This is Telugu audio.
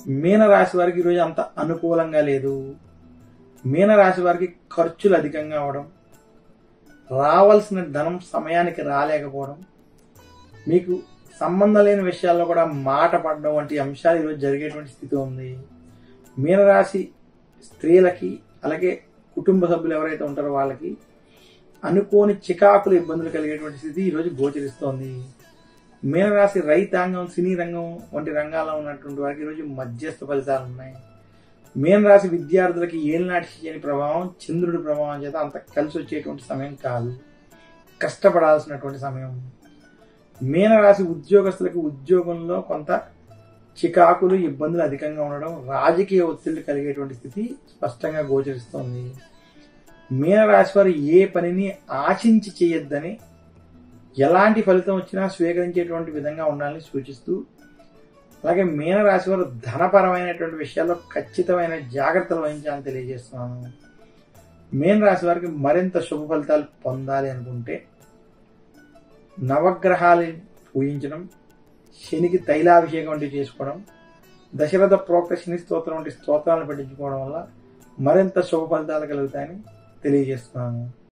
మీనరాశి వారికి ఈరోజు అంత అనుకూలంగా లేదు మీనరాశి వారికి ఖర్చులు అధికంగా అవడం రావాల్సిన ధనం సమయానికి రాలేకపోవడం మీకు సంబంధం లేని విషయాల్లో కూడా మాట పడడం వంటి అంశాలు ఈరోజు జరిగేటువంటి స్థితి ఉంది మీనరాశి స్త్రీలకి అలాగే కుటుంబ సభ్యులు ఎవరైతే ఉంటారో వాళ్ళకి అనుకోని చికాకులు ఇబ్బందులు కలిగేటువంటి స్థితి ఈరోజు గోచరిస్తోంది మీనరాశి రైతాంగం సినీ రంగం వంటి రంగాల్లో ఉన్నటువంటి వారికి ఈరోజు మధ్యస్థ ఫలితాలు ఉన్నాయి మీనరాశి విద్యార్థులకి ఏలినాటి శని ప్రభావం చంద్రుడి ప్రభావం చేత అంత కలిసి వచ్చేటువంటి సమయం కాదు కష్టపడాల్సినటువంటి సమయం మీనరాశి ఉద్యోగస్తులకి ఉద్యోగంలో కొంత చికాకులు ఇబ్బందులు అధికంగా ఉండడం రాజకీయ ఒత్తిళ్లు కలిగేటువంటి స్థితి స్పష్టంగా గోచరిస్తోంది మీనరాశి వారు ఏ పనిని ఆశించి చేయొద్దని ఎలాంటి ఫలితం వచ్చినా స్వీకరించేటువంటి విధంగా ఉండాలని సూచిస్తూ అలాగే మీనరాశి వారు ధనపరమైనటువంటి విషయాల్లో ఖచ్చితమైన జాగ్రత్తలు వహించాలని తెలియజేస్తున్నాను మీనరాశి వారికి మరింత శుభ ఫలితాలు పొందాలి అనుకుంటే నవగ్రహాలను పూజించడం శనికి తైలాభిషేకం వంటివి చేసుకోవడం దశరథ ప్రోక్త శని స్తోత్రం వంటి స్తోత్రాలను పఠించుకోవడం వల్ల మరింత శుభ ఫలితాలు కలుగుతాయని తెలియజేస్తున్నాను